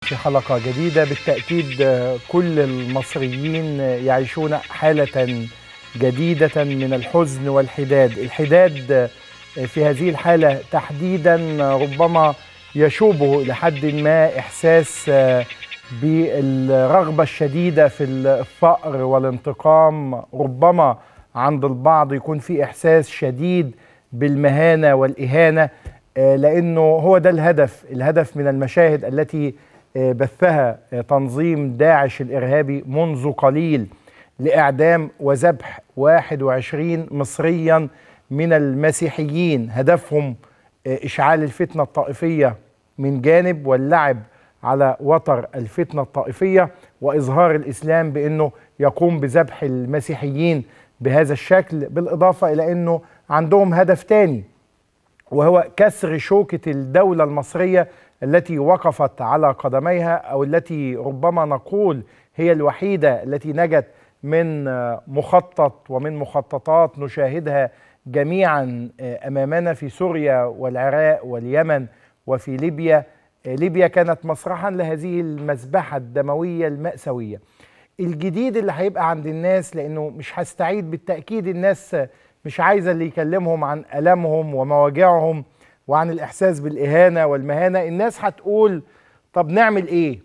في حلقة جديدة بالتأكيد كل المصريين يعيشون حالة جديدة من الحزن والحداد الحداد في هذه الحالة تحديدا ربما يشوبه لحد ما إحساس بالرغبة الشديدة في الفقر والانتقام ربما عند البعض يكون في إحساس شديد بالمهانة والإهانة لأنه هو ده الهدف الهدف من المشاهد التي بثها تنظيم داعش الإرهابي منذ قليل لإعدام وذبح 21 مصريا من المسيحيين هدفهم إشعال الفتنة الطائفية من جانب واللعب على وتر الفتنة الطائفية وإظهار الإسلام بأنه يقوم بذبح المسيحيين بهذا الشكل بالإضافة إلى أنه عندهم هدف تاني وهو كسر شوكة الدولة المصرية التي وقفت على قدميها أو التي ربما نقول هي الوحيدة التي نجت من مخطط ومن مخططات نشاهدها جميعا أمامنا في سوريا والعراق واليمن وفي ليبيا ليبيا كانت مسرحا لهذه المذبحة الدموية المأساوية الجديد اللي هيبقى عند الناس لأنه مش هستعيد بالتأكيد الناس مش عايزة اللي يكلمهم عن ألمهم ومواجعهم وعن الإحساس بالإهانة والمهانة الناس هتقول طب نعمل إيه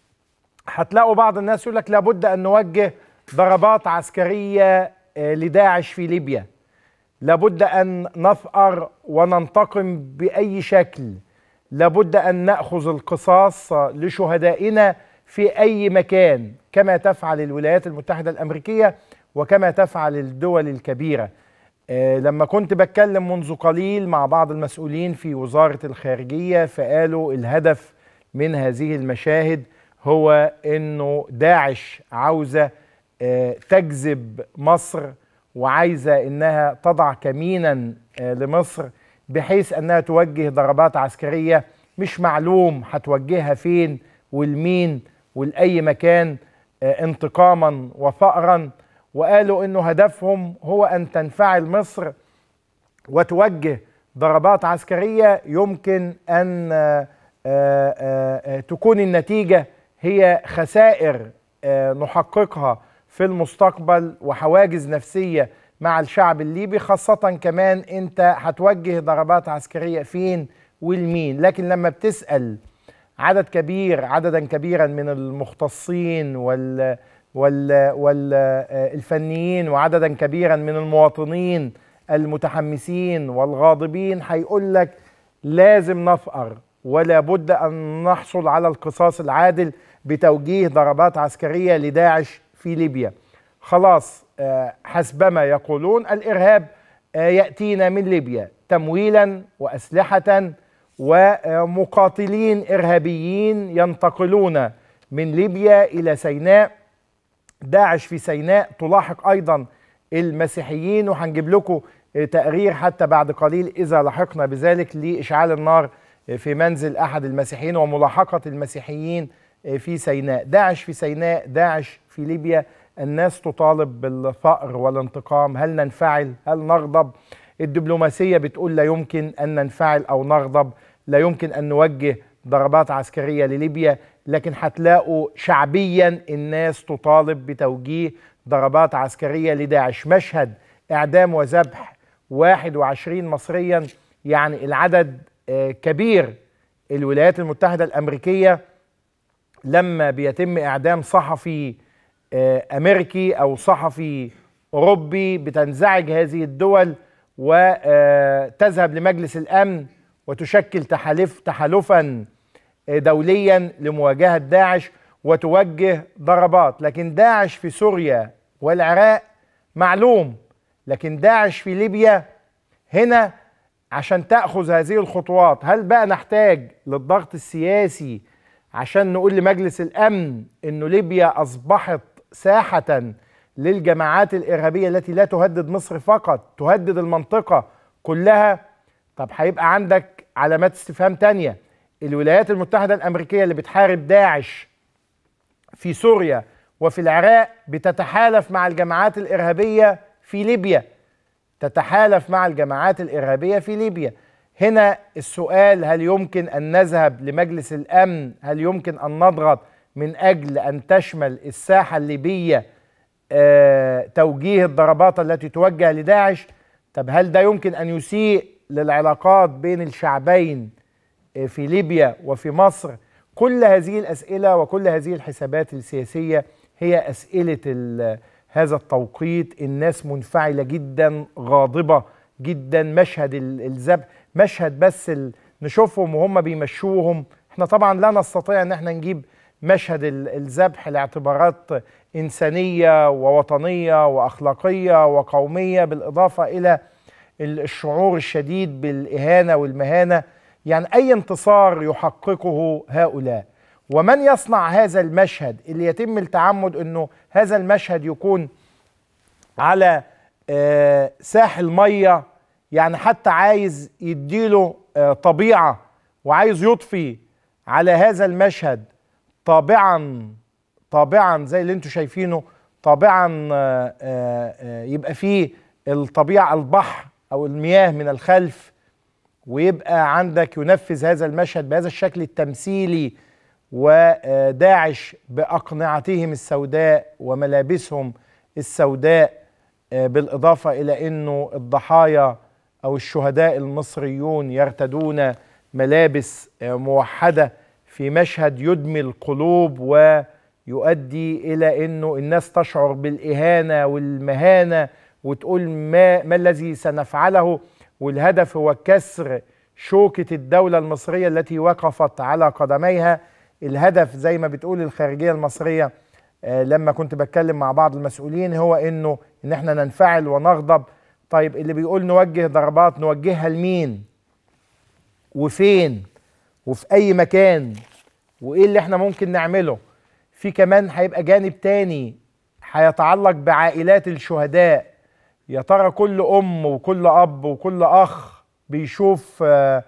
هتلاقوا بعض الناس يقول لك لابد أن نوجه ضربات عسكرية لداعش في ليبيا لابد أن نثأر وننتقم بأي شكل لابد أن نأخذ القصاص لشهدائنا في أي مكان كما تفعل الولايات المتحدة الأمريكية وكما تفعل الدول الكبيرة أه لما كنت بتكلم منذ قليل مع بعض المسؤولين في وزارة الخارجية فقالوا الهدف من هذه المشاهد هو أنه داعش عاوزة أه تجذب مصر وعايزة أنها تضع كمينا أه لمصر بحيث أنها توجه ضربات عسكرية مش معلوم هتوجهها فين والمين ولأي مكان انتقاما وفأرا وقالوا انه هدفهم هو ان تنفعل مصر وتوجه ضربات عسكريه يمكن ان تكون النتيجه هي خسائر نحققها في المستقبل وحواجز نفسيه مع الشعب الليبي خاصه كمان انت هتوجه ضربات عسكريه فين والمين لكن لما بتسال عدد كبير عددا كبيرا من المختصين وال والفنيين وعددا كبيرا من المواطنين المتحمسين والغاضبين هيقول لك لازم نفقر ولا بد ان نحصل على القصاص العادل بتوجيه ضربات عسكريه لداعش في ليبيا خلاص حسبما يقولون الارهاب ياتينا من ليبيا تمويلا واسلحه ومقاتلين ارهابيين ينتقلون من ليبيا الى سيناء داعش في سيناء تلاحق ايضا المسيحيين وهنجيب لكم تقرير حتى بعد قليل اذا لحقنا بذلك لاشعال النار في منزل احد المسيحيين وملاحقه المسيحيين في سيناء داعش في سيناء داعش في ليبيا الناس تطالب بالفقر والانتقام هل ننفعل هل نغضب الدبلوماسيه بتقول لا يمكن ان ننفعل او نغضب لا يمكن ان نوجه ضربات عسكريه لليبيا لكن هتلاقوا شعبيا الناس تطالب بتوجيه ضربات عسكريه لداعش مشهد اعدام وذبح 21 مصريا يعني العدد كبير الولايات المتحده الامريكيه لما بيتم اعدام صحفي امريكي او صحفي اوروبي بتنزعج هذه الدول وتذهب لمجلس الامن وتشكل تحالف تحالفا دوليا لمواجهه داعش وتوجه ضربات لكن داعش في سوريا والعراق معلوم لكن داعش في ليبيا هنا عشان تاخذ هذه الخطوات هل بقى نحتاج للضغط السياسي عشان نقول لمجلس الامن انه ليبيا اصبحت ساحه للجماعات الارهابيه التي لا تهدد مصر فقط تهدد المنطقه كلها طب هيبقى عندك علامات استفهام تانية الولايات المتحدة الأمريكية اللي بتحارب داعش في سوريا وفي العراق بتتحالف مع الجماعات الإرهابية في ليبيا تتحالف مع الجماعات الإرهابية في ليبيا هنا السؤال هل يمكن ان نذهب لمجلس الامن هل يمكن ان نضغط من اجل ان تشمل الساحه الليبيه آه توجيه الضربات التي توجه لداعش طب هل ده يمكن ان يسيء للعلاقات بين الشعبين آه في ليبيا وفي مصر كل هذه الاسئله وكل هذه الحسابات السياسيه هي اسئله هذا التوقيت الناس منفعله جدا غاضبه جدا مشهد الذبح مشهد بس نشوفهم وهم بيمشوهم احنا طبعا لا نستطيع ان احنا نجيب مشهد الذبح لاعتبارات انسانيه ووطنيه واخلاقيه وقوميه بالاضافه الى الشعور الشديد بالاهانه والمهانه يعني اي انتصار يحققه هؤلاء ومن يصنع هذا المشهد اللي يتم التعمد انه هذا المشهد يكون على ساحل ميه يعني حتى عايز يديله طبيعه وعايز يضفي على هذا المشهد طابعا طابعا زي اللي انتم شايفينه طابعا يبقى فيه الطبيعه البحر او المياه من الخلف ويبقى عندك ينفذ هذا المشهد بهذا الشكل التمثيلي وداعش باقنعتهم السوداء وملابسهم السوداء بالاضافه الى انه الضحايا او الشهداء المصريون يرتدون ملابس موحده في مشهد يدمي القلوب ويؤدي الى انه الناس تشعر بالاهانه والمهانه وتقول ما ما الذي سنفعله والهدف هو كسر شوكه الدوله المصريه التي وقفت على قدميها الهدف زي ما بتقول الخارجيه المصريه لما كنت بتكلم مع بعض المسؤولين هو انه ان احنا ننفعل ونغضب طيب اللي بيقول نوجه ضربات نوجهها لمين وفين وفي اي مكان وايه اللي احنا ممكن نعمله في كمان هيبقى جانب تاني هيتعلق بعائلات الشهداء يا ترى كل ام وكل اب وكل اخ بيشوف آآ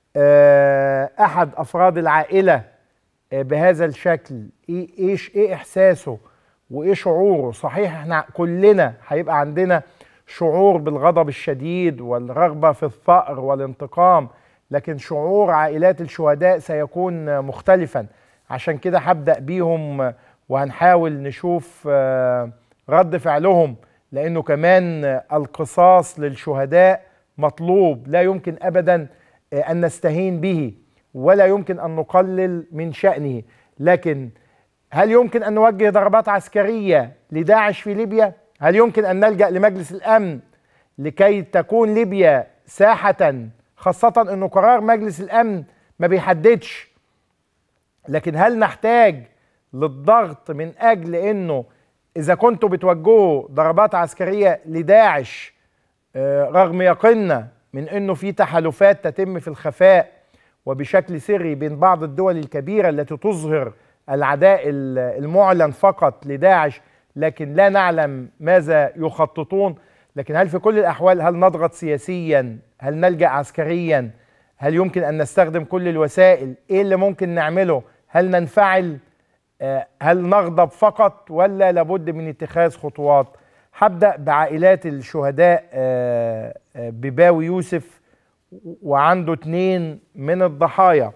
آآ احد افراد العائله بهذا الشكل ايه ايش ايه احساسه وايه شعوره صحيح احنا كلنا هيبقى عندنا شعور بالغضب الشديد والرغبه في الثأر والانتقام لكن شعور عائلات الشهداء سيكون مختلفا عشان كده هبدأ بيهم وهنحاول نشوف رد فعلهم لانه كمان القصاص للشهداء مطلوب لا يمكن ابدا ان نستهين به ولا يمكن ان نقلل من شانه لكن هل يمكن ان نوجه ضربات عسكريه لداعش في ليبيا هل يمكن ان نلجا لمجلس الامن لكي تكون ليبيا ساحه خاصه انه قرار مجلس الامن ما بيحددش لكن هل نحتاج للضغط من اجل انه اذا كنتوا بتوجهوا ضربات عسكريه لداعش رغم يقيننا من انه في تحالفات تتم في الخفاء وبشكل سري بين بعض الدول الكبيره التي تظهر العداء المعلن فقط لداعش لكن لا نعلم ماذا يخططون لكن هل في كل الاحوال هل نضغط سياسيا هل نلجا عسكريا هل يمكن ان نستخدم كل الوسائل ايه اللي ممكن نعمله هل ننفعل هل نغضب فقط ولا لابد من اتخاذ خطوات هبدا بعائلات الشهداء بباوي يوسف وعنده اتنين من الضحايا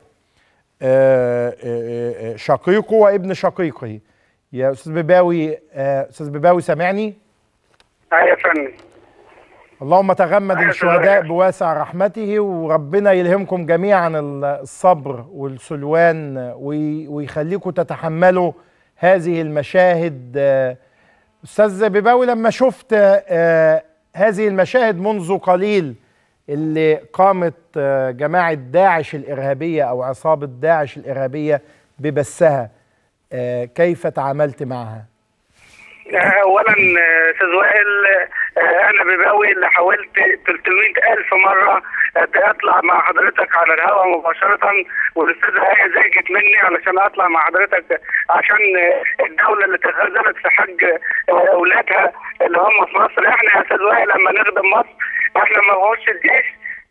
شقيقه وابن شقيقه يا استاذ بباوي استاذ بباوي سامعني ايوه يا فندم اللهم تغمد الشهداء بواسع رحمته وربنا يلهمكم جميعا الصبر والسلوان ويخليكم تتحملوا هذه المشاهد استاذ بباوي لما شفت هذه المشاهد منذ قليل اللي قامت جماعه داعش الارهابيه او عصابه داعش الارهابيه ببثها كيف تعاملت معها؟ اولا استاذ وائل انا بباوي اللي حاولت 300 الف مره اطلع مع حضرتك على الهواء مباشره والاستاذه هي زعجت مني علشان اطلع مع حضرتك عشان الدوله اللي تخاذلت في حج اولادها اللي هم في مصر احنا يا استاذ وائل لما نخدم مصر احنا ما نخش الجيش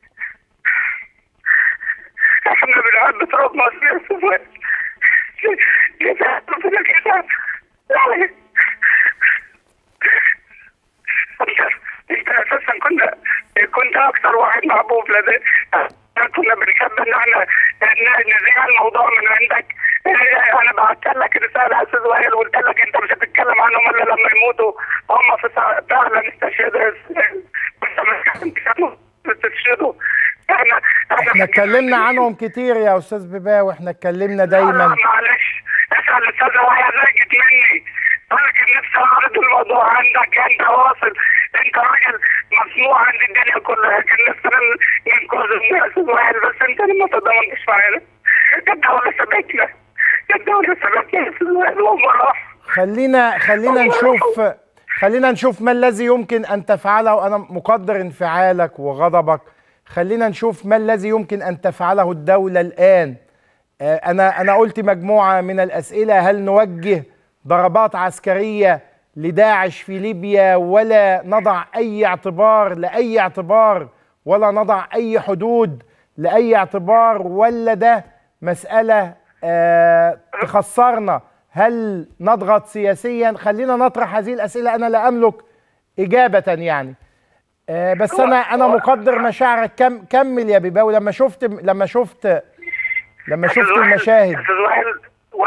احنا بنعد تراب مصر يا استاذ وائل كده كده يعني انت انت اساسا كنت كنت اكثر واحد محبوب لدي كنا بنحب ان احنا ن- نذيع الموضوع من عندك آه، انا بعت لك رساله يا استاذ وائل وقلت لك انت مش هتتكلم عنهم الا لما يموتوا هم في ساعة فعلا استشهدوا يا أستاذ. بس مش تستشهدوا احنا احنا اتكلمنا عنهم كتير يا استاذ بباوي احنا اتكلمنا لا، دايما معلش اسال الاستاذه وهي زهقت مني انا كان نفسي اعرض الموضوع عندك انت واصل انت راجل مسموع عند الدنيا كلها كان نفسي ننقذ الناس واحد بس انت اللي ما تضامنتش معانا الدولة سابتنا الدولة سابتنا يا استاذ وائل والله راح خلينا خلينا نشوف خلينا نشوف ما الذي يمكن ان تفعله انا مقدر انفعالك وغضبك خلينا نشوف ما الذي يمكن ان تفعله الدولة الان آه، انا انا قلت مجموعة من الاسئلة هل نوجه ضربات عسكرية لداعش في ليبيا ولا نضع اي اعتبار لاي اعتبار ولا نضع اي حدود لاي اعتبار ولا ده مسألة آه، تخسرنا هل نضغط سياسيا خلينا نطرح هذه الأسئلة أنا لا أملك إجابة يعني آه، بس أنا أنا مقدر مشاعرك كم كمل يا بيباوي لما شفت لما شفت لما شفت المشاهد استاذ وائل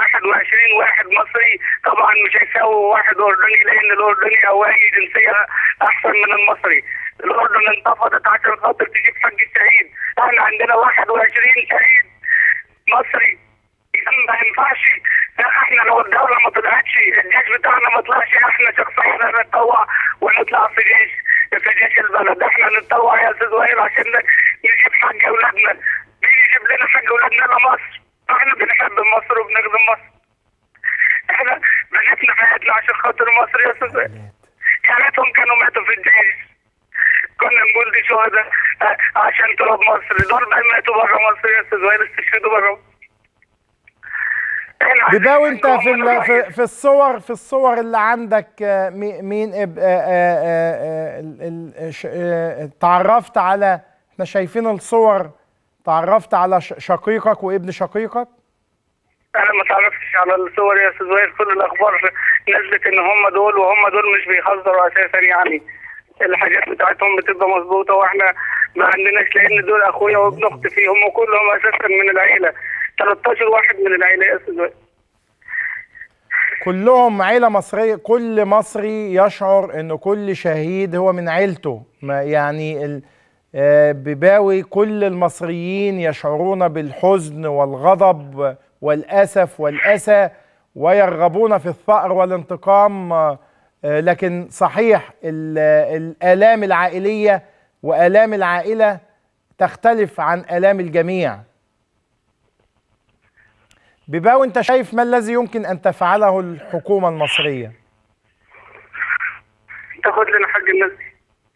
21 واحد مصري طبعا مش هيساوي واحد اردني لان الاردني او اي جنسيه احسن من المصري الاردن انتفضت عشان خاطر تجيب حق الشهيد احنا عندنا 21 شهيد مصري إذا ما ينفعش احنا لو الدوله ما طلعتش الجيش بتاعنا ما طلعش احنا شخصيا نتطوع ونطلع في جيش في جيش البلد احنا نتطوع يا استاذ وائل عشان نجيب حق اولادنا مين يجيب لنا حق اولادنا لمصر احنا بنحب مصر وبنخدم مصر احنا بنفنى حياتنا عشان خاطر مصر يا استاذ وائل يا ريتهم كانوا ماتوا في الجيش كنا نقول دي شهداء آه، عشان تراب مصر دول بقى ماتوا بره مصر يا استاذ وائل استشهدوا بره مصر. إحنا بيباوي عايزين انت إن في هم ال- في في الصور في الصور اللي عندك آه، مي- مين اب- آه، آه، آه، ال- ال- ش- آه، تعرفت على احنا شايفين الصور تعرفت على ش- شقيقك وابن شقيقك انا ما تعرفتش على الصور يا استاذ وائل كل الاخبار نزلت ان هم دول وهم دول مش بيهزروا اساسا يعني الحاجات بتاعتهم بتبقى مظبوطه واحنا ما عندناش لان دول اخويا وابن اختي فيهم وكلهم اساسا من العيله 13 واحد من العيله يا استاذ وائل كلهم عيلة مصرية كل مصري يشعر انه كل شهيد هو من عيلته ما يعني ال- آه، بباوي كل المصريين يشعرون بالحزن والغضب والأسف والأسى ويرغبون في الثأر والانتقام آه، آه، لكن صحيح ال- الآلام العائلية وآلام العائلة تختلف عن آلام الجميع بباو انت شايف ما الذي يمكن ان تفعله الحكومه المصريه تاخد لنا حق الناس دي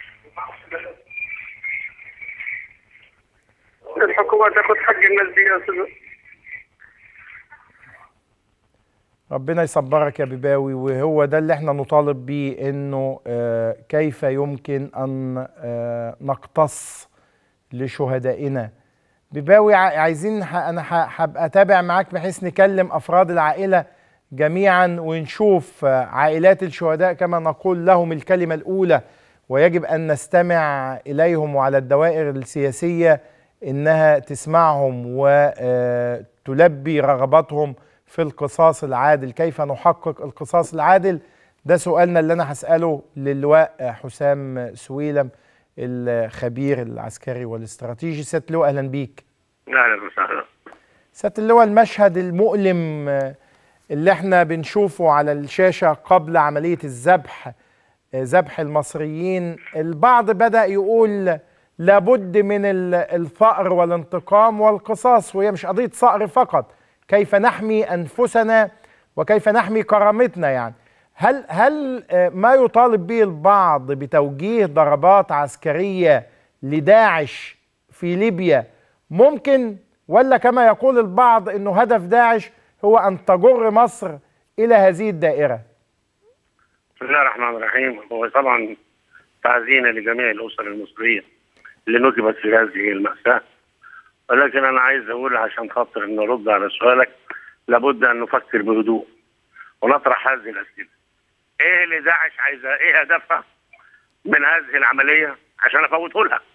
الحكومه تاخد حق الناس دي يا استاذ وائل. ربنا يصبرك يا بباوي وهو ده اللي احنا نطالب بيه انه آه، كيف يمكن ان آه، نقتص لشهدائنا بباوي ع- عايزين ح- انا ح- هبقى اتابع معاك بحيث نكلم افراد العائله جميعا ونشوف آه، عائلات الشهداء كما نقول لهم الكلمه الاولى ويجب ان نستمع اليهم وعلى الدوائر السياسيه انها تسمعهم وتلبي رغباتهم في القصاص العادل كيف نحقق القصاص العادل ده سؤالنا اللي انا هساله للواء حسام سويلم الخبير العسكري والاستراتيجي سياده اللواء اهلا بيك اهلا وسهلا سياده اللواء المشهد المؤلم آه، اللي احنا بنشوفه على الشاشه قبل عمليه الذبح آه، ذبح المصريين البعض بدا يقول لابد من ال- الثأر والانتقام والقصاص وهي مش قضيه ثأر فقط كيف نحمي انفسنا وكيف نحمي كرامتنا يعني هل هل آه، ما يطالب به البعض بتوجيه ضربات عسكريه لداعش في ليبيا ممكن ولا كما يقول البعض انه هدف داعش هو ان تجر مصر الى هذه الدائره بسم الله الرحمن الرحيم هو طبعا تعزينا لجميع الاسر المصريه اللي نكبت في هذه الماساه ولكن انا عايز اقول عشان خاطر نرد على سؤالك لابد ان نفكر بهدوء ونطرح هذه الاسئله. ايه اللي داعش عايزه ايه هدفها من هذه العمليه عشان افوته لها؟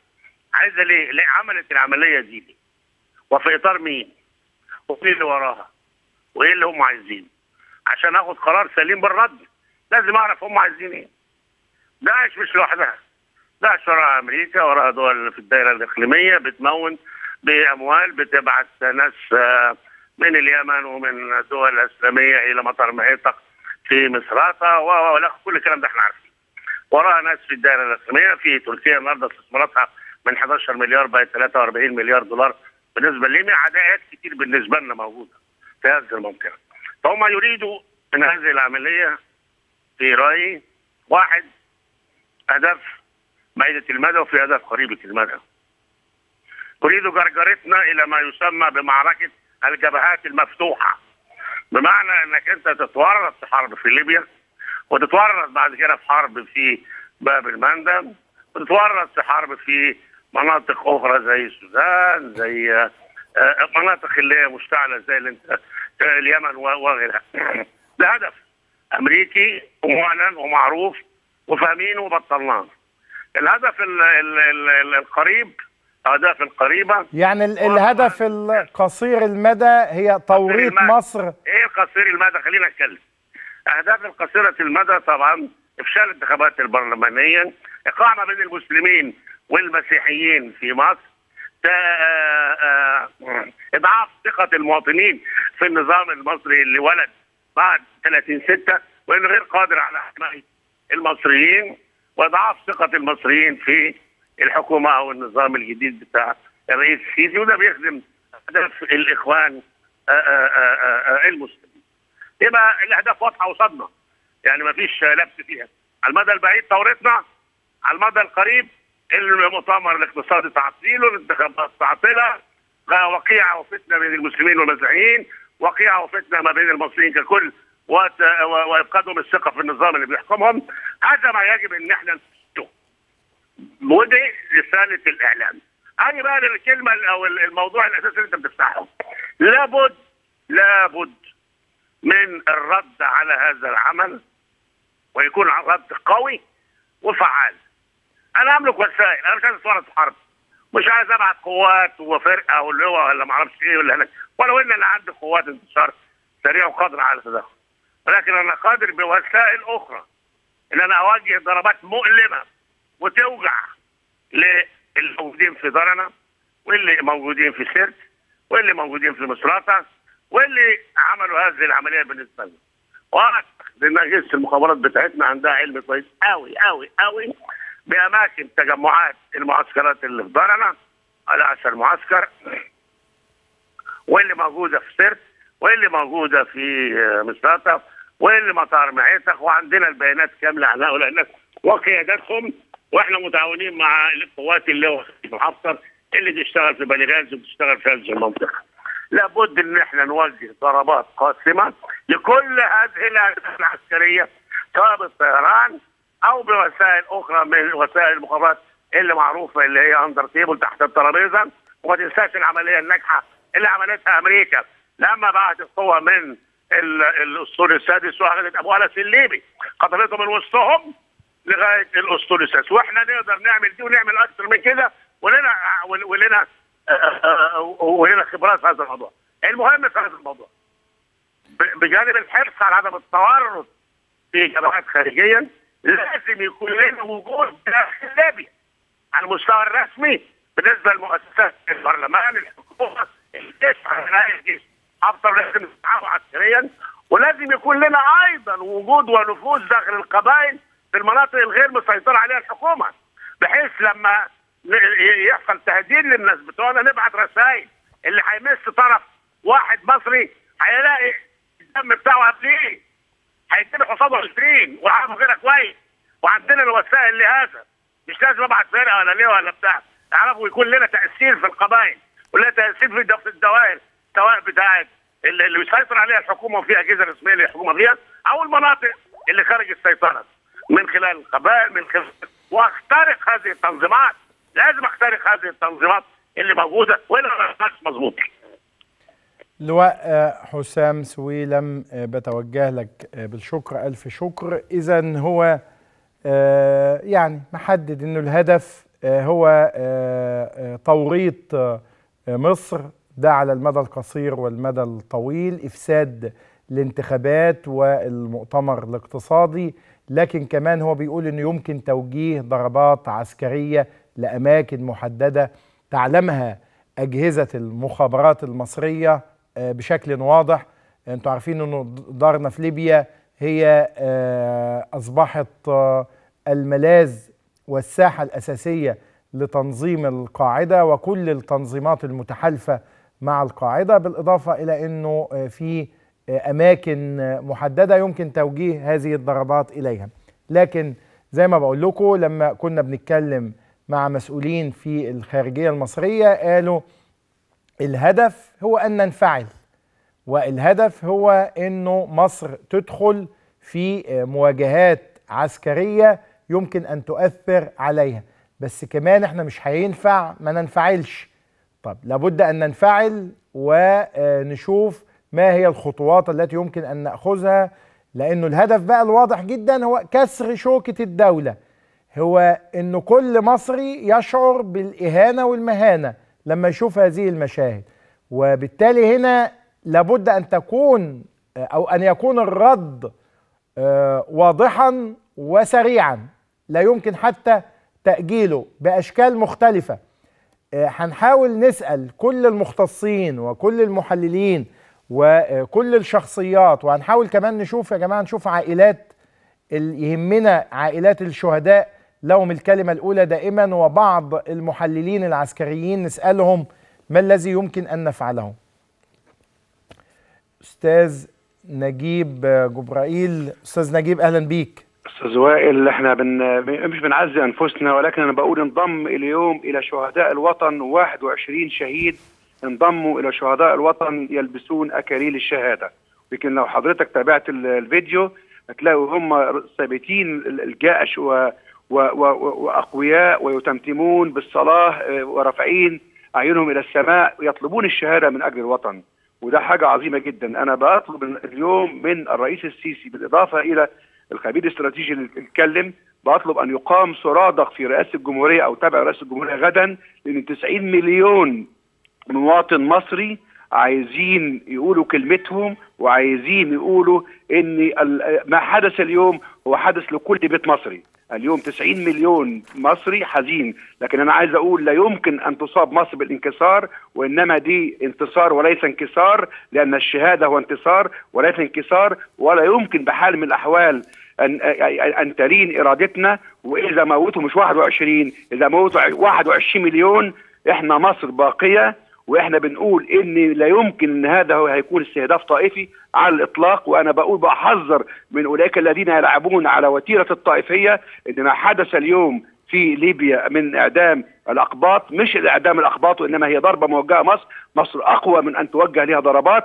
عايزه ليه؟ ليه عملت العمليه دي ليه؟ وفي اطار مين؟ ومين اللي وراها؟ وايه اللي هم عايزينه؟ عشان اخد قرار سليم بالرد لازم اعرف هم عايزين ايه. داعش مش لوحدها. داعش وراها امريكا وراها دول في الدائره الاقليميه بتمون باموال بتبعت ناس آه، من اليمن ومن الدول الاسلاميه الى مطار معيطق في مصراتة و و- ولا كل الكلام ده احنا عارفين. وراها ناس في الدائره الاقليميه في تركيا النهارده استثماراتها من 11 مليار بقت 43 مليار دولار بالنسبه لليبيا عداءات كتير بالنسبه لنا موجوده في هذه المنطقه. فهم يريدوا من هذه العمليه في رايي واحد هدف بعيدة المدى وفي هدف قريبة المدى. أريد جرجرتنا إلى ما يسمى بمعركة الجبهات المفتوحة. بمعنى أنك أنت تتورط في حرب في ليبيا وتتورط بعد كده في حرب في باب المندب وتتورط في حرب في مناطق أخرى زي السودان زي آه، آه، مناطق اللي هي مشتعلة زي اللي انت آه، اليمن و- وغيرها. ده هدف أمريكي ومعلن ومعروف وفاهمينه وبطلناه. الهدف ال ال ال ال القريب الاهداف القريبه يعني ال- الهدف القصير المدى هي توريط المدى. مصر ايه قصير المدى خلينا نتكلم اهداف القصيره المدى طبعا افشال الانتخابات البرلمانيه اقامه بين المسلمين والمسيحيين في مصر تا- آه، آه، اضعاف ثقه المواطنين في النظام المصري اللي ولد بعد 30 6 وانه غير قادر على حمايه المصريين واضعاف ثقه المصريين في الحكومه او النظام الجديد بتاع الرئيس السيسي وده بيخدم هدف الاخوان آه، آه، آه، آه، المسلمين. يبقى الاهداف واضحه قصادنا يعني ما فيش لبس فيها. على المدى البعيد ثورتنا على المدى القريب المؤتمر الاقتصادي تعطيله الانتخابات تعطيلها وقيعه وفتنه بين المسلمين والمسيحيين وقيعه وفتنه ما بين المصريين ككل وت- و- وافقادهم الثقه في النظام اللي بيحكمهم هذا ما يجب ان احنا نثبته. ودي رساله الاعلام. هذه بقى الكلمه او الموضوع الاساسي اللي انت بتفتحه. لابد لابد من الرد على هذا العمل ويكون رد قوي وفعال. انا املك وسائل انا مش عايز اتورط في حرب مش عايز ابعت قوات وفرقه واللواء ولا ما اعرفش ايه ولا هناك ولو ان انا عندي قوات انتصار سريع وقادر على التدخل ولكن انا قادر بوسائل اخرى ان انا اوجه ضربات مؤلمه وتوجع للموجودين في درنا واللي موجودين في سرت واللي موجودين في مصراتة واللي عملوا هذه العمليه بالنسبه لنا. واعتقد ان اجهزه المخابرات بتاعتنا عندها علم كويس قوي قوي قوي باماكن تجمعات المعسكرات اللي في درنا على عشر معسكر واللي موجوده في سرت واللي موجوده في آه، مصراتة واللي مطار معيتك وعندنا البيانات كامله عن هؤلاء الناس وقياداتهم واحنا متعاونين مع القوات اللي هو حفتر اللي تشتغل في بني غازي وتشتغل في هذه المنطقه. لابد ان احنا نوجه ضربات قاسمه لكل هذه الاهداف العسكريه سواء بالطيران او بوسائل اخرى من وسائل المخابرات اللي معروفه اللي هي اندر تيبل تحت الترابيزه وما تنساش العمليه الناجحه اللي عملتها امريكا لما بعت القوه من ال- الاسطول السادس واخذت ابو انس الليبي خطفته من وسطهم لغايه الاسطول السادس واحنا نقدر نعمل دي ونعمل اكثر من كده ولنا ولنا ولنا خبرات في هذا الموضوع المهم في هذا الموضوع ب- بجانب الحرص على عدم التورط في جبهات خارجيا لازم يكون لنا وجود داخل ليبيا على المستوى الرسمي بالنسبه لمؤسسات البرلمان الحكومه الجيش على الجيش افضل لازم نتعاون عسكريا ولازم يكون لنا ايضا وجود ونفوذ داخل القبائل في المناطق الغير مسيطره عليها الحكومه بحيث لما ن- يحصل تهديد للناس بتوعنا نبعت رسائل اللي هيمس طرف واحد مصري هيلاقي الدم بتاعه قبليه هيتم قصاده 20 وعارفه كده كويس وعندنا الوسائل لهذا مش لازم ابعت فرقه ولا ليه ولا بتاع اعرفوا يكون لنا تاثير في القبائل ولنا تاثير في الد- في الدوائر سواء بتاعت اللي اللي بيسيطر عليها الحكومه وفي اجهزه رسميه للحكومه فيها او المناطق اللي خارج السيطره من خلال القبائل من خلال واخترق هذه التنظيمات لازم اخترق هذه التنظيمات اللي موجوده والا ما مش مظبوط لواء آه، حسام سويلم آه، بتوجه لك آه، بالشكر ألف شكر إذا هو آه، يعني محدد أنه الهدف هو توريط مصر ده على المدى القصير والمدى الطويل افساد الانتخابات والمؤتمر الاقتصادي لكن كمان هو بيقول انه يمكن توجيه ضربات عسكريه لاماكن محدده تعلمها اجهزه المخابرات المصريه بشكل واضح انتوا عارفين انه دارنا في ليبيا هي اصبحت الملاذ والساحه الاساسيه لتنظيم القاعده وكل التنظيمات المتحالفه مع القاعده بالاضافه الى انه في اماكن محدده يمكن توجيه هذه الضربات اليها لكن زي ما بقول لكم لما كنا بنتكلم مع مسؤولين في الخارجيه المصريه قالوا الهدف هو ان ننفعل والهدف هو انه مصر تدخل في مواجهات عسكريه يمكن ان تؤثر عليها بس كمان احنا مش هينفع ما ننفعلش طب لابد ان ننفعل ونشوف ما هي الخطوات التي يمكن ان ناخذها لانه الهدف بقى الواضح جدا هو كسر شوكه الدوله هو انه كل مصري يشعر بالاهانه والمهانه لما يشوف هذه المشاهد وبالتالي هنا لابد ان تكون او ان يكون الرد واضحا وسريعا لا يمكن حتى تاجيله باشكال مختلفه هنحاول نسال كل المختصين وكل المحللين وكل الشخصيات وهنحاول كمان نشوف يا جماعه نشوف عائلات يهمنا عائلات الشهداء لهم الكلمه الاولى دائما وبعض المحللين العسكريين نسالهم ما الذي يمكن ان نفعله استاذ نجيب جبرائيل استاذ نجيب اهلا بيك استاذ وائل احنا بن... مش بنعزي انفسنا ولكن انا بقول انضم اليوم الى شهداء الوطن 21 شهيد انضموا الى شهداء الوطن يلبسون اكاليل الشهاده لكن لو حضرتك تابعت الفيديو هتلاقوا هم ثابتين الجأش و... و... و... واقوياء ويتمتمون بالصلاه ورافعين اعينهم الى السماء يطلبون الشهاده من اجل الوطن وده حاجه عظيمه جدا انا بطلب اليوم من الرئيس السيسي بالاضافه الى الخبير الاستراتيجي اللي اتكلم بطلب ان يقام سرادق في رئاسه الجمهوريه او تبع رئاسه الجمهوريه غدا لان 90 مليون مواطن مصري عايزين يقولوا كلمتهم وعايزين يقولوا ان ما حدث اليوم هو حدث لكل بيت مصري اليوم 90 مليون مصري حزين لكن انا عايز اقول لا يمكن ان تصاب مصر بالانكسار وانما دي انتصار وليس انكسار لان الشهاده هو انتصار وليس انكسار ولا يمكن بحال من الاحوال ان ان تلين ارادتنا واذا موتوا مش 21 اذا موتوا 21 مليون احنا مصر باقيه واحنا بنقول ان لا يمكن ان هذا هو هيكون استهداف طائفي على الاطلاق وانا بقول بحذر من اولئك الذين يلعبون على وتيره الطائفيه ان ما حدث اليوم في ليبيا من اعدام الاقباط مش اعدام الاقباط وانما هي ضربه موجهه مصر مصر اقوى من ان توجه لها ضربات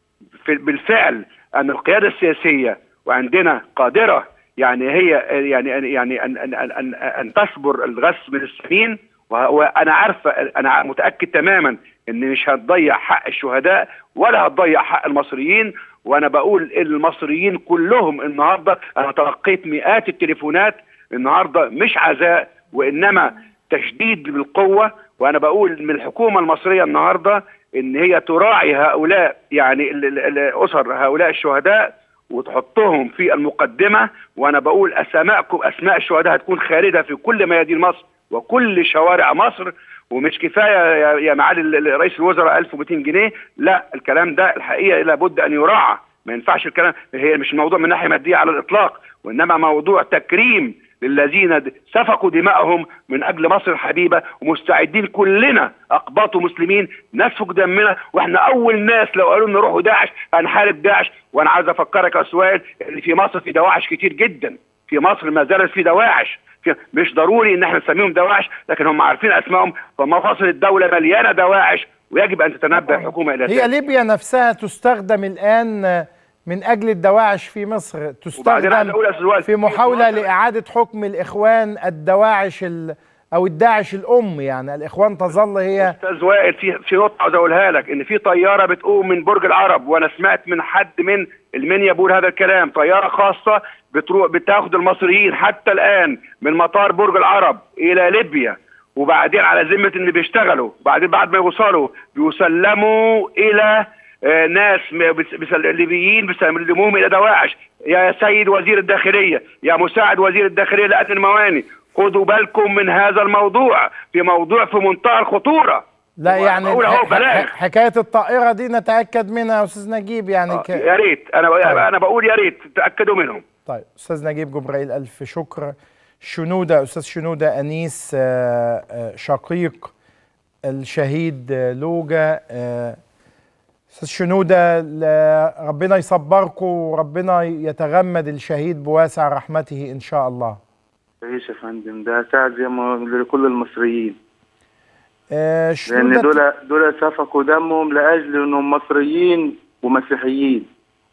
بالفعل ان القياده السياسيه وعندنا قادره يعني هي يعني يعني ان ان ان, أن, أن تصبر الغث من السمين وانا عارفه انا متاكد تماما ان مش هتضيع حق الشهداء ولا هتضيع حق المصريين وانا بقول المصريين كلهم النهارده انا تلقيت مئات التليفونات النهارده مش عزاء وانما تشديد بالقوه وانا بقول من الحكومه المصريه النهارده ان هي تراعي هؤلاء يعني الاسر هؤلاء الشهداء وتحطهم في المقدمه وانا بقول اسماءكم اسماء الشهداء هتكون خالده في كل ميادين مصر وكل شوارع مصر ومش كفايه يا معالي رئيس الوزراء 1200 جنيه لا الكلام ده الحقيقه لابد ان يراعى ما ينفعش الكلام هي مش الموضوع من ناحيه ماديه على الاطلاق وانما موضوع تكريم للذين سفكوا دماءهم من اجل مصر الحبيبه ومستعدين كلنا اقباط ومسلمين نسفك دمنا واحنا اول ناس لو قالوا لنا روحوا داعش هنحارب داعش وانا عايز افكرك يا سؤال ان في مصر في دواعش كتير جدا في مصر ما زالت في دواعش في مش ضروري ان احنا نسميهم دواعش لكن هم عارفين اسمائهم فمفاصل الدوله مليانه دواعش ويجب ان تتنبه الحكومه الى هي ليبيا نفسها تستخدم الان من اجل الدواعش في مصر تستخدم في محاوله لاعاده حكم الاخوان الدواعش ال او الداعش الام يعني الاخوان تظل هي استاذ وائل في في نقطه عاوز اقولها لك ان في طياره بتقوم من برج العرب وانا سمعت من حد من المنيا بيقول هذا الكلام طياره خاصه بتروح بتاخد المصريين حتى الان من مطار برج العرب الى ليبيا وبعدين على ذمه ان بيشتغلوا وبعدين بعد ما يوصلوا بيسلموا الى آه، ناس م- بس- بس- ليبيين بيسلموهم الى دواعش يا سيد وزير الداخليه يا مساعد وزير الداخليه لقت المواني خدوا بالكم من هذا الموضوع في موضوع في منتهى الخطوره لا يعني بقول اهو ح- ح- بلاغ حكايه الطائره دي نتاكد منها يا استاذ نجيب يعني آه، ك... يا ريت انا طيب. انا بقول يا ريت تاكدوا منهم طيب استاذ نجيب جبرائيل الف شكر شنوده استاذ شنوده انيس آه، آه، شقيق الشهيد آه، لوجا آه، استاذ شنوده ل- ربنا يصبركم وربنا يتغمد الشهيد بواسع رحمته ان شاء الله ايش يا فندم ده تعزية م- لكل المصريين آه، لان شنوده دول دول سفكوا دمهم لاجل انهم مصريين ومسيحيين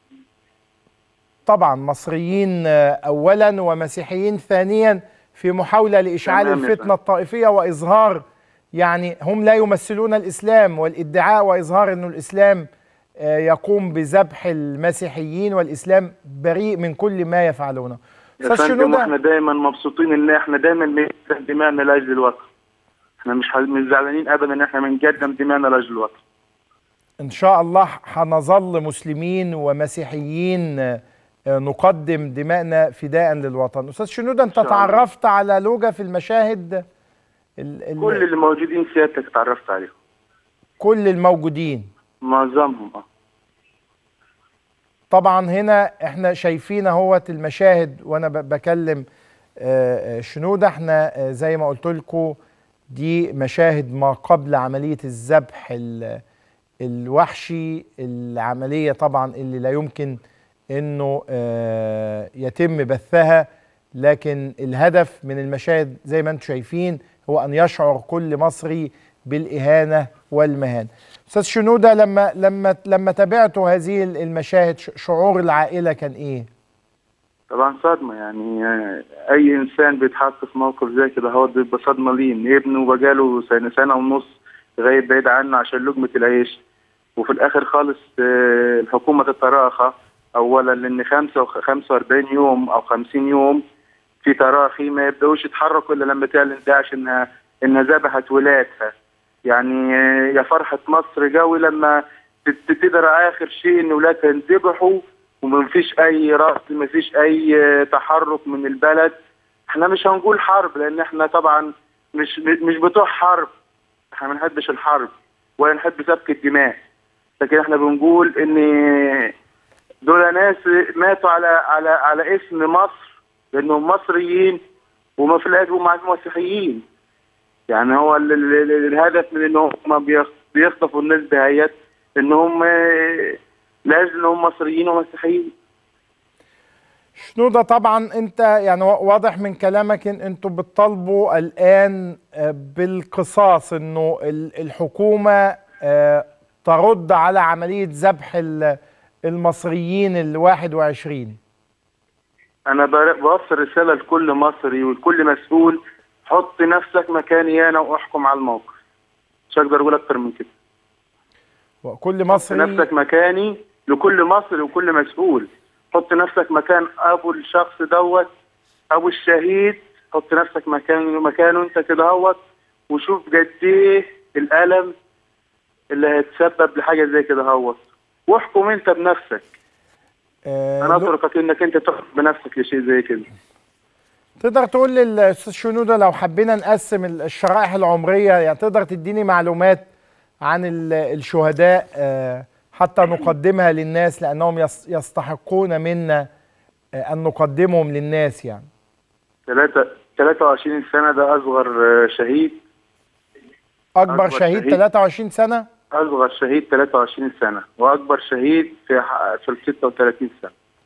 طبعا مصريين آه، اولا ومسيحيين ثانيا في محاوله لاشعال تمام يا الفتنه فندم. الطائفيه واظهار يعني هم لا يمثلون الاسلام والادعاء واظهار انه الاسلام آه، يقوم بذبح المسيحيين والاسلام بريء من كل ما يفعلونه يا استاذ فندم احنا شنوده دايما مبسوطين ان احنا دايما بنقدم دماءنا لاجل الوطن احنا مش ح- مش زعلانين ابدا ان احنا بنقدم دماءنا لاجل الوطن ان شاء الله هنظل مسلمين ومسيحيين آه، آه، نقدم دماءنا فداء للوطن استاذ شنوده انت شاء الله. تعرفت على لوجا في المشاهد ال- ال- كل اللي موجودين سيادتك اتعرفت عليهم كل الموجودين معظمهم اه طبعا هنا احنا شايفين اهوت المشاهد وانا ب- بكلم آه، آه، شنودة احنا آه، زي ما قلت لكم دي مشاهد ما قبل عملية الذبح ال- الوحشي العملية طبعا اللي لا يمكن انه آه، يتم بثها لكن الهدف من المشاهد زي ما انتم شايفين هو ان يشعر كل مصري بالاهانة والمهانة استاذ شنودة لما لما لما تابعتوا هذه المشاهد ش- شعور العائلة كان ايه؟ طبعا صدمة يعني آه، أي إنسان بيتحط في موقف زي كده هو بيبقى صدمة ليه إن ابنه بقاله سنة سنة ونص غايب بعيد عنه عشان لقمة العيش وفي الآخر خالص آه، الحكومة تتراخى أولا لأن خمسة وخ- 45 يوم أو 50 يوم في تراخي ما يبدأوش يتحركوا إلا لما تعلن داعش إنها إنها ذبحت ولادها يعني آه، يا فرحة مصر قوي لما تت- تدرى آخر شيء إن ولادها انذبحوا ومفيش اي رأس مفيش اي تحرك من البلد احنا مش هنقول حرب لان احنا طبعا مش مش بتوع حرب احنا ما بنحبش الحرب ولا نحب سفك الدماء لكن احنا بنقول ان دول ناس ماتوا على على على اسم مصر لانهم مصريين وما في الاخر هم مسيحيين يعني هو ال ال ال الهدف من ان هم بيخ- بيخطفوا الناس دهيت ان هم لاجل انهم مصريين ومسيحيين شنودة طبعا انت يعني وا- واضح من كلامك ان انتوا بتطالبوا الان آه، بالقصاص انه ال- الحكومة آه، ترد على عملية ذبح ال- المصريين ال 21 انا بر- بوصل رساله لكل مصري ولكل مسؤول حط نفسك مكاني انا واحكم على الموقف مش هقدر اقول اكتر من كده وكل حط مصري نفسك مكاني لكل مصري وكل مسؤول حط نفسك مكان ابو الشخص دوت ابو الشهيد حط نفسك مكان مكانه انت كده هوت وشوف قد ايه الالم اللي هيتسبب لحاجه زي كده هوت واحكم انت بنفسك آه، انا لو- اتركك انك انت تحكم بنفسك لشيء زي كده تقدر تقول للاستاذ شنودة لو حبينا نقسم ال- الشرائح العمرية يعني تقدر تديني معلومات عن ال- الشهداء آه، حتى نقدمها للناس لأنهم يس- يستحقون منا آه، أن نقدمهم للناس يعني ثلاثة 23 سنة ده أصغر آه، شهيد أكبر أكبر شهيد شهيد. 23 سنة أصغر شهيد 23 سنة وأكبر شهيد في ح- في ال 36 سنة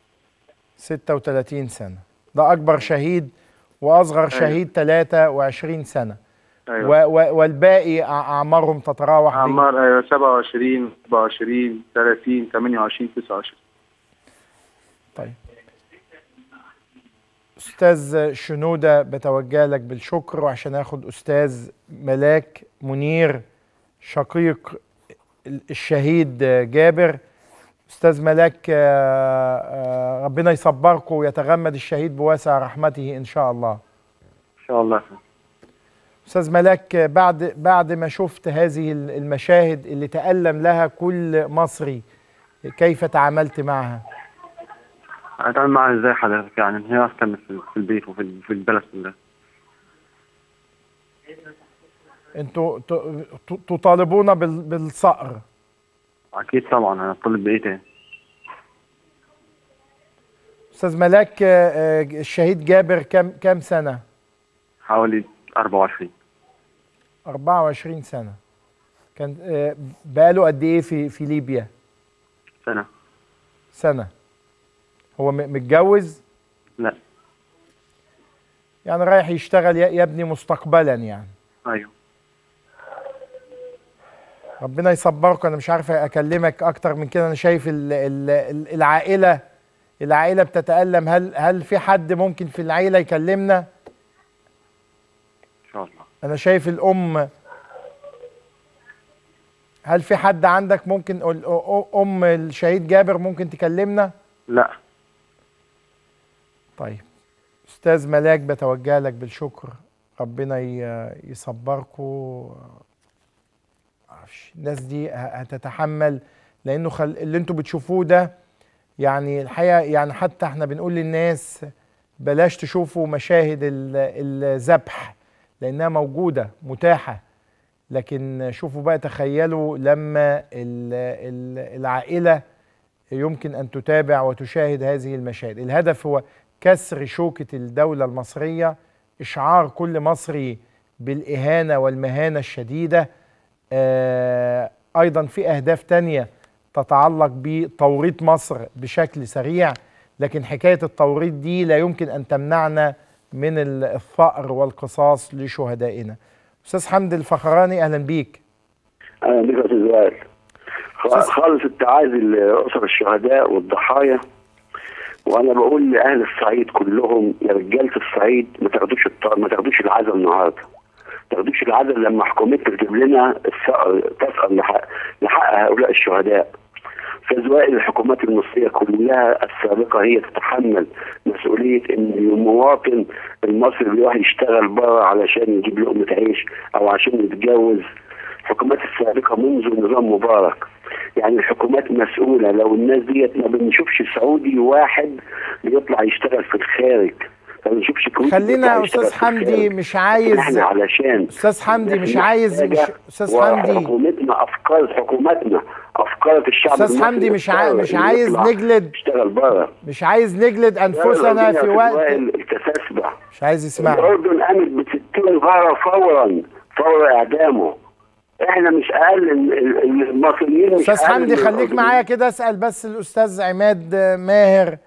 36 سنة ده أكبر شهيد وأصغر شهيد 23 سنة أيوة و و والباقي أع- أعمارهم تتراوح بين أعمار أيوة 27 27 30 28 29 طيب استاذ شنودة بتوجه لك بالشكر وعشان اخد استاذ ملاك منير شقيق ال- الشهيد جابر استاذ ملاك آه، آه، ربنا يصبركم ويتغمد الشهيد بواسع رحمته ان شاء الله إن شاء الله استاذ ملاك بعد بعد ما شفت هذه المشاهد اللي تألم لها كل مصري كيف تعاملت معها؟ هتعامل معاها ازاي حضرتك يعني هي هتكمل في في البيت وفي في البلد كلها انتوا ت- ت- تطالبون بال- بالصقر اكيد طبعا انا طالب بايه تاني استاذ ملاك آه، آه، الشهيد جابر كم كم سنه حوالي 24 24 سنه كان آه، بقاله قد ايه في في ليبيا سنة سنه هو م- متجوز لا يعني رايح يشتغل ي- يبني مستقبلا يعني ايوه ربنا يصبرك انا مش عارف اكلمك اكتر من كده انا شايف ال ال ال- العائله العائله بتتالم هل هل في حد ممكن في العائله يكلمنا ان شاء الله انا شايف الام هل في حد عندك ممكن ال- أ- ام الشهيد جابر ممكن تكلمنا لا طيب استاذ ملاك بتوجه لك بالشكر ربنا ي- يصبركم معرفش الناس دي ه- هتتحمل لانه خل... اللي انتوا بتشوفوه ده يعني الحقيقه يعني حتى احنا بنقول للناس بلاش تشوفوا مشاهد ال- الذبح لانها موجوده متاحه لكن شوفوا بقى تخيلوا لما ال- ال- العائله يمكن ان تتابع وتشاهد هذه المشاهد الهدف هو كسر شوكه الدوله المصريه اشعار كل مصري بالاهانه والمهانه الشديده آه، ايضا في اهداف تانية تتعلق بتوريط مصر بشكل سريع لكن حكايه التوريط دي لا يمكن ان تمنعنا من ال- الثأر والقصاص لشهدائنا استاذ حمد الفخراني اهلا بيك اهلا بك يا استاذ وائل خ- خالص التعازي لاسر الشهداء والضحايا وانا بقول لاهل الصعيد كلهم يا رجاله الصعيد ما تاخدوش الط- ما تاخدوش العزا النهارده ما تاخدوش العزا لما حكومتنا تجيب لنا الثأر تسأل لحق, لحق هؤلاء الشهداء استاذ وائل الحكومات المصريه كلها السابقه هي تتحمل مسؤوليه ان المواطن المصري بيروح يشتغل بره علشان يجيب لقمه عيش او عشان يتجوز الحكومات السابقه منذ نظام مبارك يعني الحكومات مسؤوله لو الناس ديت ما بنشوفش سعودي واحد بيطلع يشتغل في الخارج ما بنشوفش كويتي خلينا بيطلع يا يشتغل استاذ في حمدي الخارج. مش عايز احنا علشان استاذ حمدي مش إحنا عايز مش محتاجة استاذ حمدي وحكومتنا افكار حكومتنا افكار الشعب استاذ المصري حمدي مش عاي... أفكار مش إنه عايز يطلع نجلد يشتغل بره مش عايز نجلد انفسنا في وقت التساسبع مش عايز يسمع الاردن قامت ب 60 غاره فورا فور اعدامه احنا مش اقل ال- ال- المصريين مش استاذ أقل حمدي من خليك الأردنيين. معايا كده اسال بس الاستاذ عماد ماهر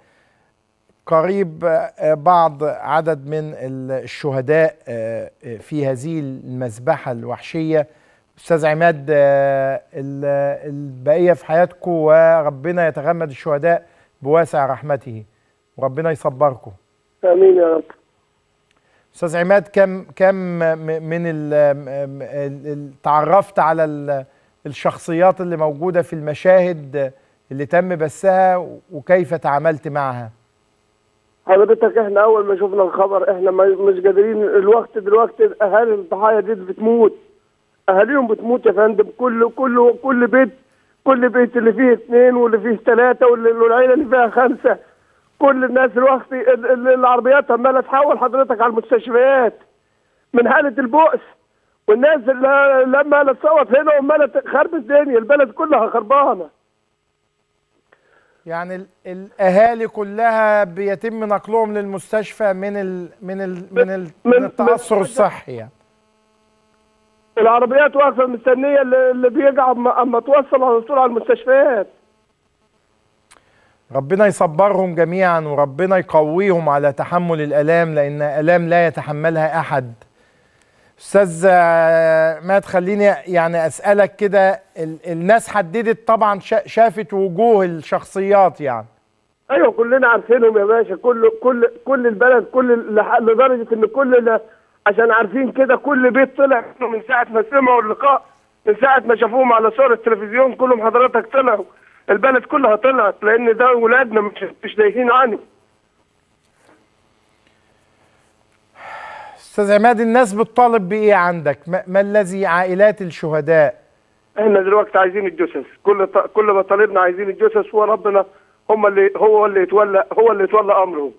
قريب آه، بعض عدد من ال- الشهداء آه، آه، في هذه المذبحه الوحشيه استاذ عماد آه، ال- البقيه في حياتكم وربنا يتغمد الشهداء بواسع رحمته وربنا يصبركم امين يا رب استاذ عماد كم كم م- من ال ال- ال- تعرفت على ال- الشخصيات اللي موجوده في المشاهد اللي تم بثها وكيف تعاملت معها حضرتك احنا اول ما شفنا الخبر احنا ما مش قادرين الوقت دلوقتي اهالي الضحايا دي بتموت اهاليهم بتموت يا فندم كل كل كل بيت كل بيت اللي فيه اثنين واللي فيه ثلاثه واللي- والعيله اللي فيها خمسه كل الناس الوقت ال- ال- العربيات عماله تحول حضرتك على المستشفيات من حاله البؤس والناس اللي لما تصوت هنا عماله تخرب الدنيا البلد كلها خربانه يعني ال- الاهالي كلها بيتم نقلهم للمستشفى من ال من ال من, ال من من- التاثر من- الصحي يعني العربيات واقفه مستنيه اللي اللي بيقع اما أما توصل على طول على المستشفيات ربنا يصبرهم جميعا وربنا يقويهم على تحمل الالام لان الام لا يتحملها احد استاذ آه، مات خليني يعني اسالك كده ال- الناس حددت طبعا شا- شافت وجوه الشخصيات يعني ايوه كلنا عارفينهم يا باشا كل كل كل البلد كل لح- لدرجه ان كل ال- عشان عارفين كده كل بيت طلع منه من ساعه ما سمعوا اللقاء من ساعه ما شافوهم على صور التلفزيون كلهم حضرتك طلعوا البلد كلها طلعت لان ده ولادنا مش مش دايسين عني استاذ عماد الناس بتطالب بايه عندك ما, ما الذي عائلات الشهداء احنا دلوقتي عايزين الجثث كل ط... كل ما طالبنا عايزين الجثث وربنا هم اللي هو اللي يتولى هو اللي يتولى امره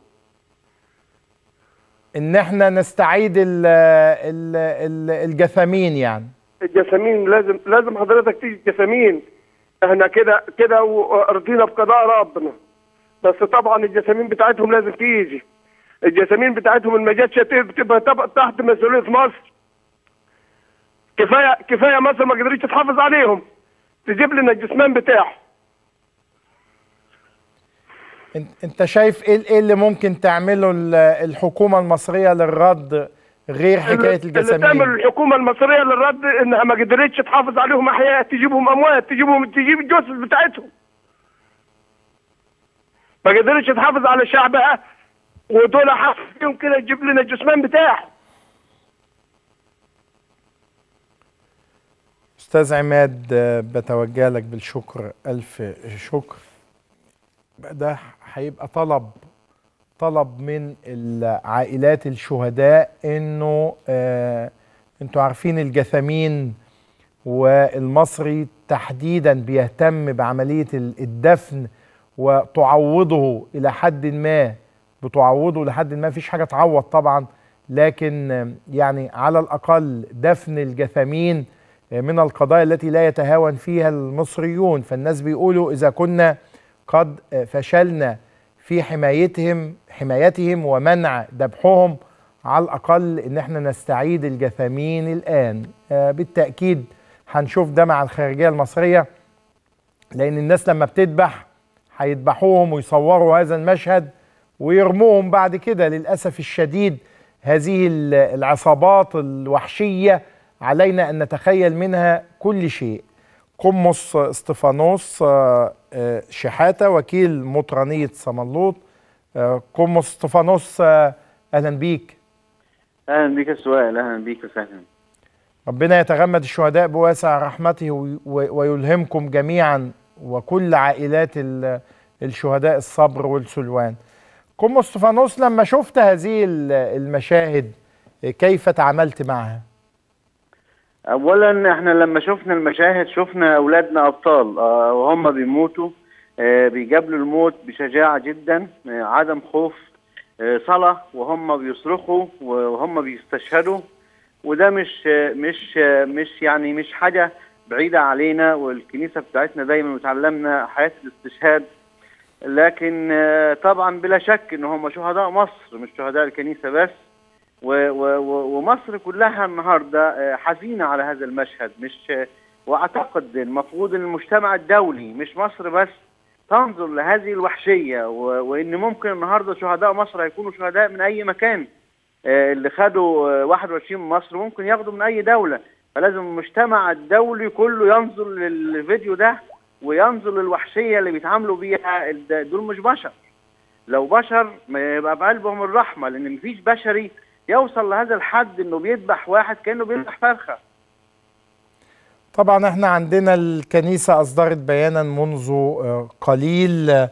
ان احنا نستعيد ال ال ال الجثامين يعني الجسامين لازم لازم حضرتك تيجي الجسامين احنا كده كده ورضينا بقضاء ربنا بس طبعا الجسامين بتاعتهم لازم تيجي الجسامين بتاعتهم اللي ما جاتش بتبقى تبقى تحت مسؤوليه مصر كفايه كفايه مصر ما قدرتش تحافظ عليهم تجيب لنا الجسمان بتاعه انت انت شايف ايه ايه اللي ممكن تعمله ال- الحكومه المصريه للرد غير حكايه اللي تعمل الجسامين الحكومه المصريه للرد انها ما قدرتش تحافظ عليهم احياء تجيبهم اموات تجيبهم تجيب الجثث بتاعتهم ما قدرتش تحافظ على شعبها ودول حافظ فيهم كده تجيب لنا الجثمان بتاعه استاذ عماد آه، بتوجه لك بالشكر الف شكر ده هيبقى طلب طلب من العائلات الشهداء انه آه انتوا عارفين الجثامين والمصري تحديدا بيهتم بعمليه ال- الدفن وتعوضه الى حد ما بتعوضه لحد ما فيش حاجه تعوض طبعا لكن آه، يعني على الاقل دفن الجثامين آه، من القضايا التي لا يتهاون فيها المصريون فالناس بيقولوا اذا كنا قد آه، فشلنا في حمايتهم حمايتهم ومنع ذبحهم على الاقل ان احنا نستعيد الجثامين الان آه، بالتاكيد هنشوف ده مع الخارجيه المصريه لان الناس لما بتذبح هيذبحوهم ويصوروا هذا المشهد ويرموهم بعد كده للاسف الشديد هذه ال- العصابات الوحشيه علينا ان نتخيل منها كل شيء قمص استفانوس آه، آه، شحاته وكيل مطرانيه سمنلوط آه، قمص استفانوس آه، اهلا بيك اهلا بيك يا سؤال اهلا بيك وسهلا ربنا يتغمد الشهداء بواسع رحمته وي- و- ويلهمكم جميعا وكل عائلات ال- الشهداء الصبر والسلوان قم استفانوس لما شفت هذه ال- المشاهد كيف تعاملت معها اولا احنا لما شفنا المشاهد شفنا اولادنا ابطال آه، وهم بيموتوا آه، بيقابلوا الموت بشجاعه جدا آه، عدم خوف آه، صلاه وهم بيصرخوا وهم بيستشهدوا وده مش آه، مش آه، مش يعني مش حاجه بعيده علينا والكنيسه بتاعتنا دايما بتعلمنا حياه الاستشهاد لكن آه، طبعا بلا شك ان هم شهداء مصر مش شهداء الكنيسه بس و- و- و- ومصر كلها النهارده آه، حزينه على هذا المشهد مش آه، واعتقد المفروض ان المجتمع الدولي مش مصر بس تنظر لهذه الوحشيه و- وان ممكن النهارده شهداء مصر هيكونوا شهداء من اي مكان آه، اللي خدوا آه، 21 مصر ممكن ياخدوا من اي دوله فلازم المجتمع الدولي كله ينظر للفيديو ده وينظر للوحشيه اللي بيتعاملوا بيها ال- دول مش بشر لو بشر ما يبقى بقلبهم الرحمه لان مفيش بشري يوصل لهذا الحد انه بيذبح واحد كانه بيذبح فرخه طبعا احنا عندنا الكنيسة أصدرت بيانا منذ آه، قليل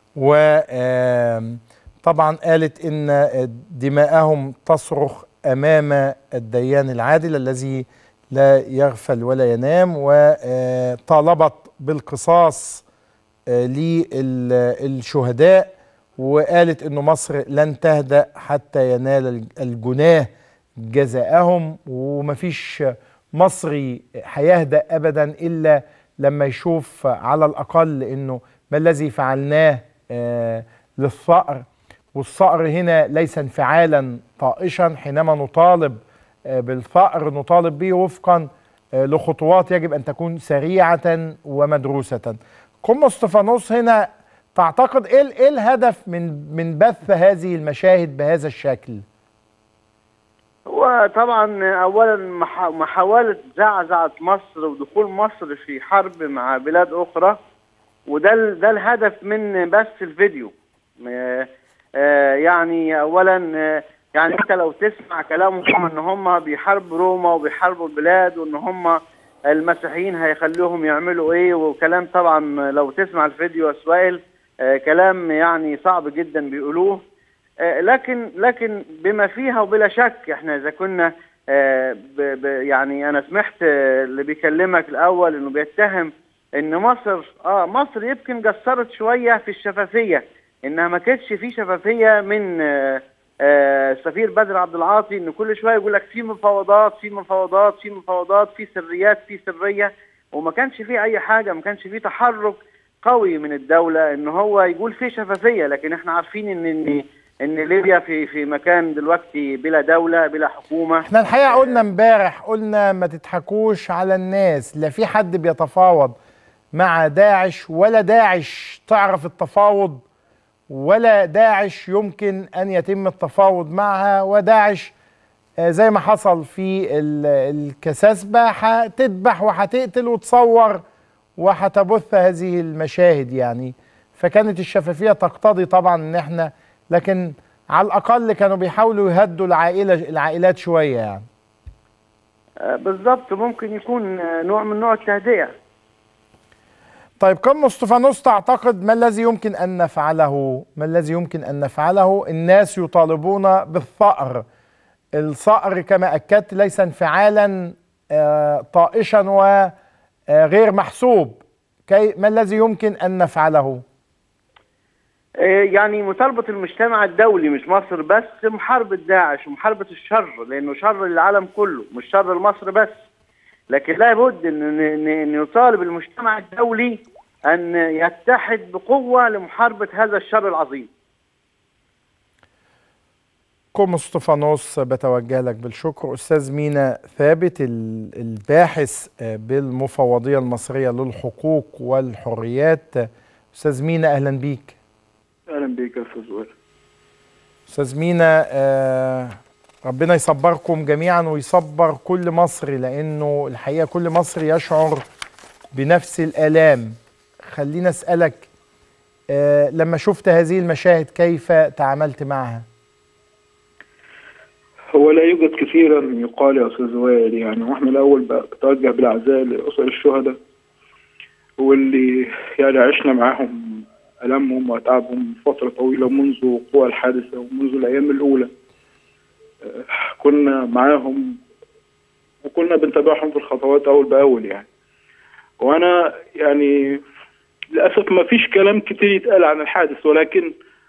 وطبعا قالت إن دماءهم تصرخ أمام الديان العادل الذي لا يغفل ولا ينام وطالبت بالقصاص آه، للشهداء وقالت إنه مصر لن تهدأ حتى ينال الجناه جزاءهم ومفيش مصري هيهدأ أبدا إلا لما يشوف على الأقل إنه ما الذي فعلناه آه، للثأر والثأر هنا ليس انفعالا طائشا حينما نطالب آه، بالثأر نطالب به وفقا آه، لخطوات يجب أن تكون سريعة ومدروسة قم استفانوس هنا تعتقد ايه ايه الهدف من من بث هذه المشاهد بهذا الشكل؟ وطبعا اولا مح- محاوله زعزعه مصر ودخول مصر في حرب مع بلاد اخرى وده ال- ده الهدف من بث الفيديو آه، آه، يعني اولا آه، يعني انت لو تسمع كلامهم ان هم بيحاربوا روما وبيحاربوا البلاد وان هم المسيحيين هيخلوهم يعملوا ايه وكلام طبعا لو تسمع الفيديو يا سوائل آه، كلام يعني صعب جدا بيقولوه آه، لكن لكن بما فيها وبلا شك احنا اذا كنا آه، ب ب يعني انا سمعت آه، اللي بيكلمك الاول انه بيتهم ان مصر اه مصر يمكن قصرت شويه في الشفافيه انها ما كانتش في شفافيه من آه، آه، السفير بدر عبد العاطي انه كل شويه يقول لك في مفاوضات في مفاوضات في مفاوضات في سريات في سريه وما كانش في اي حاجه ما كانش في تحرك قوي من الدوله ان هو يقول في شفافيه لكن احنا عارفين ان ان ان ليبيا في في مكان دلوقتي بلا دوله بلا حكومه احنا الحقيقه قلنا امبارح قلنا ما تضحكوش على الناس لا في حد بيتفاوض مع داعش ولا داعش تعرف التفاوض ولا داعش يمكن ان يتم التفاوض معها وداعش آه، زي ما حصل في ال- الكساسبه هتذبح وهتقتل وتصور وهتبث هذه المشاهد يعني فكانت الشفافيه تقتضي طبعا ان احنا لكن على الاقل كانوا بيحاولوا يهدوا العائله العائلات شويه يعني آه، بالضبط ممكن يكون آه، نوع من نوع التهدئه طيب كم مصطفانوس تعتقد ما الذي يمكن ان نفعله؟ ما الذي يمكن ان نفعله؟ الناس يطالبون بالثأر. الثأر كما اكدت ليس انفعالا آه، طائشا وغير محسوب. كي ما الذي يمكن ان نفعله؟ آه، يعني مطالبة المجتمع الدولي مش مصر بس محاربة داعش ومحاربة الشر لأنه شر للعالم كله مش شر لمصر بس لكن لابد إن إن- إن يطالب المجتمع الدولي أن يتحد بقوة لمحاربة هذا الشر العظيم كوم مصطفانوس بتوجه لك بالشكر استاذ مينا ثابت ال- الباحث آه، بالمفوضيه المصريه للحقوق والحريات استاذ مينا اهلا بيك اهلا بيك يا استاذ وائل استاذ مينا آه ربنا يصبركم جميعا ويصبر كل مصري لانه الحقيقه كل مصري يشعر بنفس الالام خلينا اسالك آه لما شفت هذه المشاهد كيف تعاملت معها هو لا يوجد كثيرا يقال يا استاذ وائل يعني واحنا الاول بتوجه بالعزاء لاسر الشهداء واللي يعني عشنا معاهم المهم وتعبهم فتره طويله منذ وقوع الحادثه ومنذ الايام الاولى آه، كنا معاهم وكنا بنتابعهم في الخطوات اول باول يعني وانا يعني للاسف ما فيش كلام كتير يتقال عن الحادث ولكن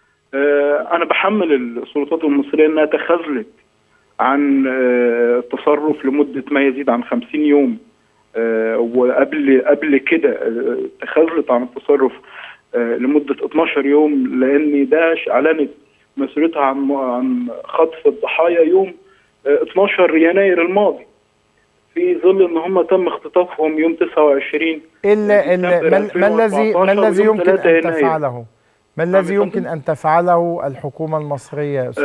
آه، انا بحمل السلطات المصريه انها تخاذلت عن آه، التصرف لمده ما يزيد عن 50 يوم آه، وقبل قبل كده آه، تخاذلت عن التصرف آه، لمده 12 يوم لان داعش اعلنت مسؤوليتها عن عن خطف الضحايا يوم آه، 12 يناير الماضي في ظل ان هم تم اختطافهم يوم 29 الا الا ديسمبر ما ما الذي ما 2014 الذي ويوم يمكن 3 ان يناير. تفعله ما الذي يمكن ان تفعله الحكومه المصريه يا استاذ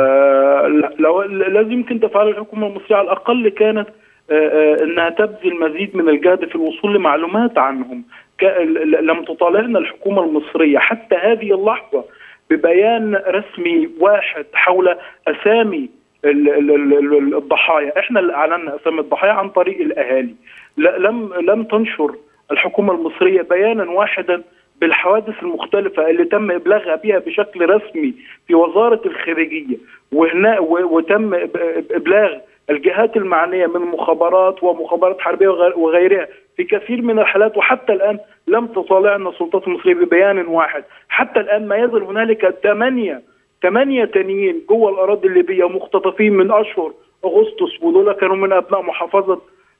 آه، لا- لو لازم يمكن تفعل الحكومه المصريه على الاقل كانت آه، آه، انها تبذل مزيد من الجهد في الوصول لمعلومات عنهم ك- ل- لم تطالعنا الحكومه المصريه حتى هذه اللحظه ببيان رسمي واحد حول اسامي ال- ال- ال- ال- الضحايا احنا اللي اعلنا اسامي الضحايا عن طريق الاهالي لا- لم لم تنشر الحكومه المصريه بيانا واحدا بالحوادث المختلفة اللي تم إبلاغها بها بشكل رسمي في وزارة الخارجية وهنا و- وتم إب- إب- إبلاغ الجهات المعنية من مخابرات ومخابرات حربية وغير- وغيرها في كثير من الحالات وحتى الآن لم تطالعنا السلطات المصرية ببيان واحد حتى الآن ما يزال هنالك ثمانية ثمانية تانيين جوه الأراضي الليبية مختطفين من أشهر أغسطس ودول كانوا من أبناء محافظة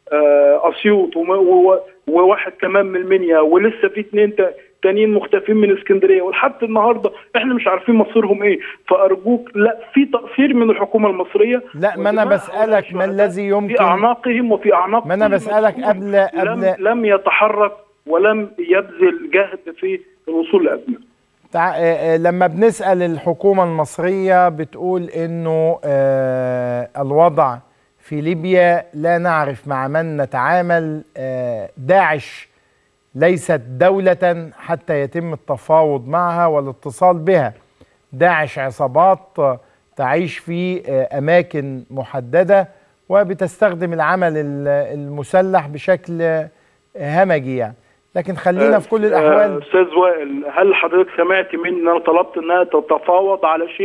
آه، أسيوط وم- و- وواحد كمان من المنيا ولسه في اثنين تا- تانيين مختفين من اسكندريه ولحد النهارده احنا مش عارفين مصيرهم ايه فارجوك لا في تقصير من الحكومه المصريه لا ما انا بسالك ما الذي في يمكن اعماقهم وفي اعماق ما انا كل بسالك مسؤول قبل لم, قبل لم يتحرك ولم يبذل جهد في الوصول لابنائه تع... آه، آه، لما بنسأل الحكومة المصرية بتقول انه آه الوضع في ليبيا لا نعرف مع من نتعامل آه داعش ليست دولة حتى يتم التفاوض معها والاتصال بها داعش عصابات آه، تعيش في آه أماكن محددة وبتستخدم العمل ال- المسلح بشكل آه، همجي يعني لكن خلينا في كل آه، الأحوال استاذ وائل هل حضرتك سمعت مني ان انا طلبت انها تتفاوض على شيء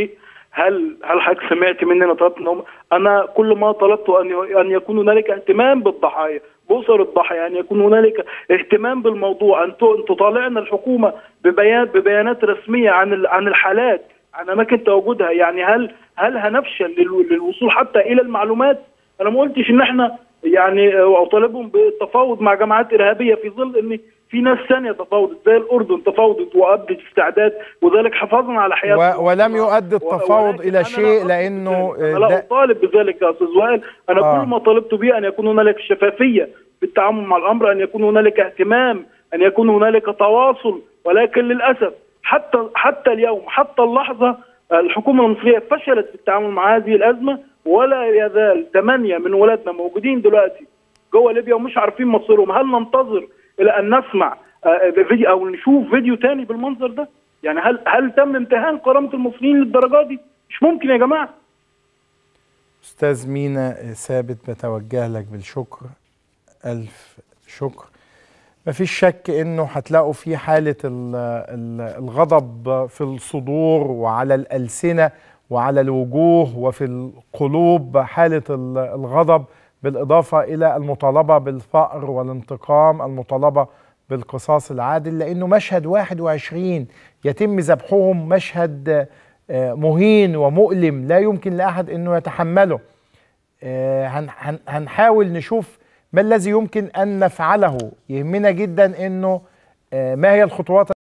هل هل حضرتك سمعت مني انا طلبت انهم انا كل ما طلبت ان ان يكون هنالك اهتمام بالضحايا بأسر الضحايا ان يكون هنالك اهتمام بالموضوع ان ت- ان تطالعنا الحكومه ببيان ببيانات رسميه عن ال- عن الحالات عن اماكن تواجدها يعني هل هل هنفشل للو- للوصول حتى الى المعلومات انا ما قلتش ان احنا يعني آه، اطالبهم بالتفاوض مع جماعات ارهابيه في ظل ان في ناس ثانيه تفاوضت زي الاردن تفاوضت وابدت استعداد وذلك حفاظا على حياه و- ولم يؤدي التفاوض الى شيء لانه انا آه، لا ده اطالب بذلك يا استاذ وائل انا آه. كل ما طالبت به ان يكون هنالك شفافيه في التعامل مع الامر ان يكون هنالك اهتمام ان يكون هنالك تواصل ولكن للاسف حتى حتى اليوم حتى اللحظه الحكومه المصريه فشلت في التعامل مع هذه الازمه ولا يزال ثمانيه من ولادنا موجودين دلوقتي جوه ليبيا ومش عارفين مصيرهم هل ننتظر الى ان نسمع آه، فيديو او نشوف فيديو تاني بالمنظر ده يعني هل هل تم امتهان كرامه المصريين للدرجه دي مش ممكن يا جماعه استاذ مينا ثابت بتوجه لك بالشكر الف شكر مفيش شك انه هتلاقوا في حاله ال- ال- الغضب في الصدور وعلى الالسنه وعلى الوجوه وفي القلوب حاله ال- الغضب بالاضافه الى المطالبه بالفأر والانتقام المطالبه بالقصاص العادل لانه مشهد 21 يتم ذبحهم مشهد آه، مهين ومؤلم لا يمكن لاحد انه يتحمله آه، هن- هن- هنحاول نشوف ما الذي يمكن ان نفعله يهمنا جدا انه آه، ما هي الخطوات